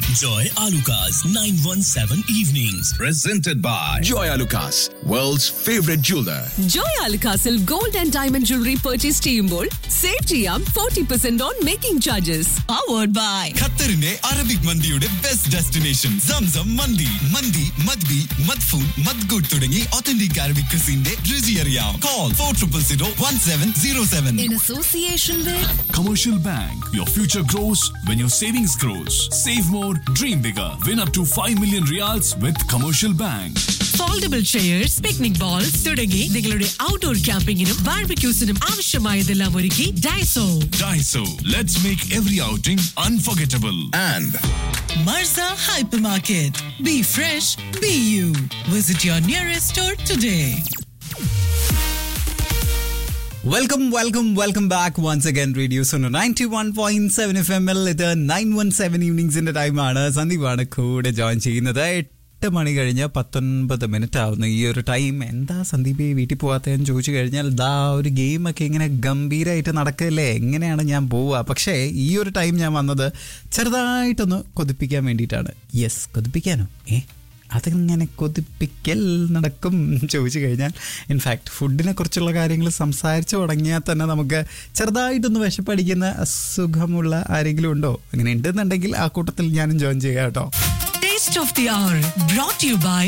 Joy Alukas 917 Evenings. presented by Joy Lucas, world's favorite jeweler. ജോയ് അൽക്കാസിൽ gold and diamond jewellery purchase ചെയ്യുമ്പോൾ save ചെയ്യാം forty percent on making charges powered by ഖത്തറിന്റെ Arabic മന്തിയുടെ best destination Zamzam മന്തി മന്തി മദ്ബി മദ്ഫൂൺ മദ്ഗുഡ് തുടങ്ങി ഒത്തന്റിക് അറബിക് ക്രിസിന്റെ രുചി അറിയാം call four triple zero one seven zero seven association Commercial Bank. Your future grows when your savings grows. Save more, dream bigger. Win up to 5 million reals with Commercial Bank. Foldable chairs picnic bowls തുടങ്ങി നിങ്ങളുടെ outdoor ക്യാമ്പിങ്ങിനും ബാർബിക്യൂസിനും ആവശ്യമായതെല്ലാം ഒരുക്കി Daiso Daiso. Let's make every outing unforgettable. And Marza hypermarket be fresh be you visit your nearest store today welcome welcome welcome back once again radio Suno ninety one point seven F M L ഇത് nine one seven ഈവനിങ്സിന്റെ ടൈമാണ് സന്ദീപാണ് കൂടെ join ചെയ്യുന്നത് എട്ട് മണി കഴിഞ്ഞ് പത്തൊൻപത് minute ആവുന്നു ഈ ഒരു ടൈം എന്താ സന്ദീപ് ഈ വീട്ടിൽ പോകാത്തതെന്ന് ചോദിച്ചു കഴിഞ്ഞാൽ ദാ ഒരു ഗെയിമൊക്കെ ഇങ്ങനെ ഗംഭീരമായിട്ട് നടക്കല്ലേ എങ്ങനെയാണ് ഞാൻ പോവുക പക്ഷേ ഈ ഒരു ടൈം ഞാൻ വന്നത് ചെറുതായിട്ടൊന്ന് കൊതിപ്പിക്കാൻ വേണ്ടിയിട്ടാണ് യെസ് കൊതിപ്പിക്കാനോ ഏ അതിങ്ങനെ കൊതിപ്പിക്കൽ നടക്കും ചോദിച്ചു കഴിഞ്ഞാൽ ഇൻഫാക്ട് ഫുഡിനെ കുറിച്ചുള്ള കാര്യങ്ങൾ സംസാരിച്ചു തുടങ്ങിയാൽ തന്നെ നമുക്ക് ചെറുതായിട്ടൊന്ന് വിശപ്പടിക്കുന്ന അസുഖമുള്ള ആരെങ്കിലും ഉണ്ടോ അങ്ങനെ ഉണ്ടെന്നുണ്ടെങ്കിൽ ആ കൂട്ടത്തിൽ ഞാനും ജോയിൻ ചെയ്യാം കേട്ടോ taste of the hour brought you by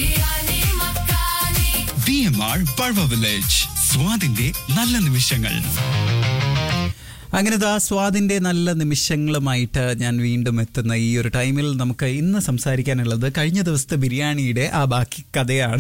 B M R Parva village സ്വാദിന്റെ നല്ല നിമിഷങ്ങൾ അങ്ങനെ ദാ സ്വാദിൻ്റെ നല്ല നിമിഷങ്ങളുമായിട്ട് ഞാൻ വീണ്ടും എത്തുന്ന ഈ ഒരു ടൈമിൽ നമുക്ക് ഇന്ന് സംസാരിക്കാനുള്ളത് കഴിഞ്ഞ ദിവസത്തെ ബിരിയാണിയുടെ ആ ബാക്കി കഥയാണ്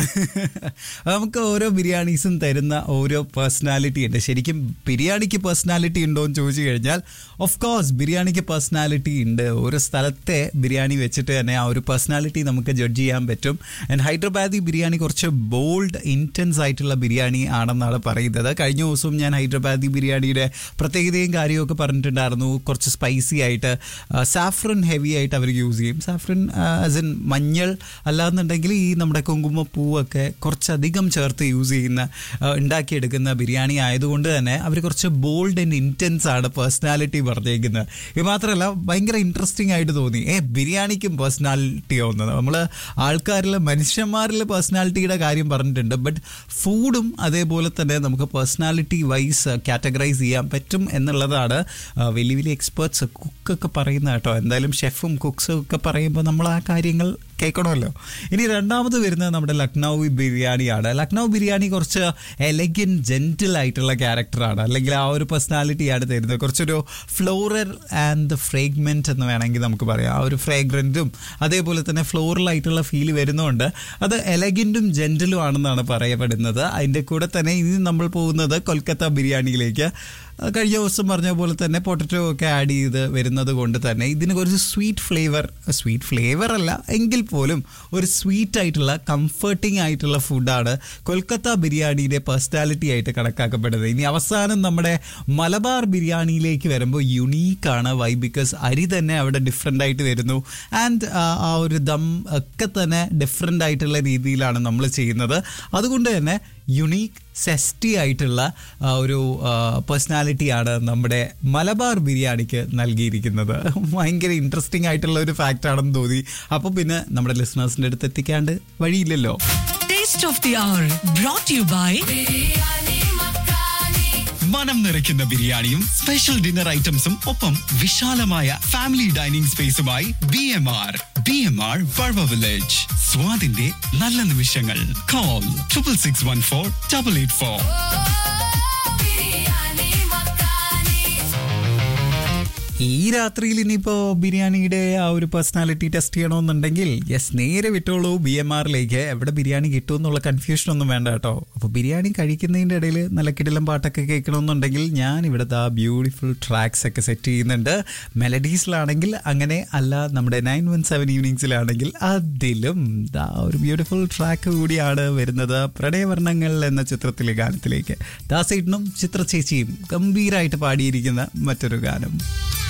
നമുക്ക് ഓരോ ബിരിയാണീസും തരുന്ന ഓരോ പേഴ്സണാലിറ്റി ഉണ്ട് ശരിക്കും ബിരിയാണിക്ക് പേഴ്സണാലിറ്റി ഉണ്ടോ എന്ന് ചോദിച്ചു കഴിഞ്ഞാൽ ഓഫ് കോഴ്സ് ബിരിയാണിക്ക് പേഴ്സണാലിറ്റി ഉണ്ട് ഓരോ സ്ഥലത്തെ ബിരിയാണി വെച്ചിട്ട് തന്നെ ആ ഒരു പേഴ്സണാലിറ്റി നമുക്ക് ജഡ്ജ് ചെയ്യാൻ പറ്റും ആൻഡ് ഹൈദരാബാദി ബിരിയാണി കുറച്ച് ബോൾഡ് ഇൻറ്റൻസ് ആയിട്ടുള്ള ബിരിയാണി ആണെന്നാണ് പറയുന്നത് കഴിഞ്ഞ ദിവസവും ഞാൻ ഹൈദരാബാദി ബിരിയാണിയുടെ പ്രത്യേകതയും കാര്യമൊക്കെ പറഞ്ഞിട്ടുണ്ടായിരുന്നു കുറച്ച് സ്പൈസി ആയിട്ട് സാഫ്രൻ ഹെവി ആയിട്ട് അവർ യൂസ് ചെയ്യും സാഫ്രൻ ആസ് ഇൻ മഞ്ഞൾ അല്ലാന്നുണ്ടെങ്കിൽ ഈ നമ്മുടെ കുങ്കുമപ്പൂവൊക്കെ കുറച്ചധികം ചേർത്ത് യൂസ് ചെയ്യുന്ന ആ, ഉണ്ടാക്കിയെടുക്കുന്ന ബിരിയാണി ആയതുകൊണ്ട് തന്നെ അവർ കുറച്ച് ബോൾഡ് ആൻഡ് ഇൻറ്റൻസ് ആണ് പേഴ്സണാലിറ്റി പറഞ്ഞേക്കുന്നത് ഇത് മാത്രമല്ല ഭയങ്കര ഇൻട്രസ്റ്റിംഗ് ആയിട്ട് തോന്നി ഏ ബിരിയാണിക്കും പേഴ്സണാലിറ്റി ആവുന്നത് നമ്മൾ ആൾക്കാരിൽ മനുഷ്യന്മാരിൽ പേഴ്സണാലിറ്റിയുടെ കാര്യം പറഞ്ഞിട്ടുണ്ട് ബട്ട് ഫുഡും അതേപോലെ തന്നെ നമുക്ക് പേഴ്സണാലിറ്റി വൈസ് കാറ്റഗറൈസ് ചെയ്യാൻ പറ്റും എന്നുള്ളതാണ് ആ, വലിയ വലിയ എക്സ്പേർട്സ് കുക്കൊക്കെ പറയുന്നത് കേട്ടോ എന്തായാലും ഷെഫും കുക്സും ഒക്കെ പറയുമ്പോൾ നമ്മൾ ആ കാര്യങ്ങൾ കേൾക്കണമല്ലോ ഇനി രണ്ടാമത് വരുന്നത് നമ്മുടെ ലക്നൗ ബിരിയാണിയാണ് ലക്നൗ ബിരിയാണി കുറച്ച് എലഗൻ ജെന്റിൽ ആയിട്ടുള്ള ക്യാരക്ടറാണ് അല്ലെങ്കിൽ ആ ഒരു പേഴ്സണാലിറ്റിയാണ് തരുന്നത് കുറച്ചൊരു ഫ്ലോറൽ ആൻഡ് ഫ്രേഗ്മെന്റ് എന്ന് വേണമെങ്കിൽ നമുക്ക് പറയാം ആ ഒരു ഫ്രേഗ്രൻറ്റും അതേപോലെ തന്നെ ഫ്ലോറൽ ആയിട്ടുള്ള ഫീൽ വരുന്നുണ്ട് അത് എലഗൻറ്റും ജെന്റിലും ആണെന്നാണ് പറയപ്പെടുന്നത് അതിൻ്റെ കൂടെ തന്നെ ഇനി നമ്മൾ പോകുന്നത് കൊൽക്കത്ത ബിരിയാണിയിലേക്ക് ആ, കഴിഞ്ഞ ദിവസം പറഞ്ഞ പോലെ തന്നെ പൊട്ടറ്റോ ഒക്കെ ആഡ് ചെയ്ത് വരുന്നത് കൊണ്ട് തന്നെ ഇതിന് കുറച്ച് സ്വീറ്റ് ഫ്ലേവർ സ്വീറ്റ് ഫ്ലേവർ അല്ല എങ്കിൽ പോലും ഒരു സ്വീറ്റ് ആയിട്ടുള്ള കംഫർട്ടിംഗ് ആയിട്ടുള്ള ഫുഡാണ് കൊൽക്കത്ത ബിരിയാണിയുടെ പേഴ്സണാലിറ്റി ആയിട്ട് കണക്കാക്കപ്പെടുന്നത് ഇനി അവസാനം നമ്മുടെ മലബാർ ബിരിയാണിയിലേക്ക് വരുമ്പോൾ യുണീക്കാണ് വൈ ബിക്കോസ് അരി തന്നെ അവിടെ ഡിഫറെൻ്റ് ആയിട്ട് വരുന്നു ആൻഡ് ആ ഒരു ദം ഒക്കെ തന്നെ ഡിഫറെൻ്റ് ആയിട്ടുള്ള രീതിയിലാണ് നമ്മൾ ചെയ്യുന്നത് അതുകൊണ്ട് തന്നെ യുണീക്ക് സെസ്റ്റി ആയിട്ടുള്ള ആ, ഒരു പേഴ്സണാലിറ്റിയാണ് നമ്മുടെ മലബാർ ബിരിയാണിക്ക് നൽകിയിരിക്കുന്നത് ഭയങ്കര ഇൻട്രസ്റ്റിംഗ് ആയിട്ടുള്ള ഒരു ഫാക്റ്റ് ആണെന്ന് തോന്നി അപ്പോൾ പിന്നെ നമ്മുടെ ലിസണേഴ്സിൻ്റെ അടുത്ത് എത്തിക്കാണ്ട് വഴിയില്ലല്ലോ taste of the hour brought you by മനം നിറയ്ക്കുന്ന ബിരിയാണിയും സ്പെഷ്യൽ ഡിന്നർ ഐറ്റംസും ഒപ്പം വിശാലമായ ഫാമിലി ഡൈനിങ് സ്പേസുമായി B M R B M R Parva village സ്വാദിന്റെ നല്ല നിമിഷങ്ങൾ call triple six one four double eight four ഈ രാത്രിയിൽ ഇനിയിപ്പോൾ ബിരിയാണിയുടെ ആ ഒരു പേഴ്സണാലിറ്റി ടെസ്റ്റ് ചെയ്യണമെന്നുണ്ടെങ്കിൽ യെസ് നേരെ വിട്ടോളൂ ബി എം ആറിലേക്ക് എവിടെ ബിരിയാണി കിട്ടും എന്നുള്ള കൺഫ്യൂഷൻ ഒന്നും വേണ്ട കേട്ടോ അപ്പോൾ ബിരിയാണി കഴിക്കുന്നതിൻ്റെ ഇടയിൽ നല്ല കിടിലം പാട്ടൊക്കെ കേൾക്കണമെന്നുണ്ടെങ്കിൽ ഞാൻ ഇവിടെ ദാ ബ്യൂട്ടിഫുൾ ട്രാക്സ് ഒക്കെ സെറ്റ് ചെയ്യുന്നുണ്ട് മെലഡീസിലാണെങ്കിൽ അങ്ങനെ അല്ല നമ്മുടെ നയൻ വൺ സെവൻ ഈവനിങ്സിലാണെങ്കിൽ അതിലും ദാ ഒരു ബ്യൂട്ടിഫുൾ ട്രാക്ക് കൂടിയാണ് വരുന്നത് പ്രണയവർണ്ണങ്ങൾ എന്ന ചിത്രത്തിലെ ഗാനത്തിലേക്ക് ദാസേട്ടനും ചിത്ര ചേച്ചിയും ഗംഭീരമായിട്ട് പാടിയിരിക്കുന്ന മറ്റൊരു ഗാനം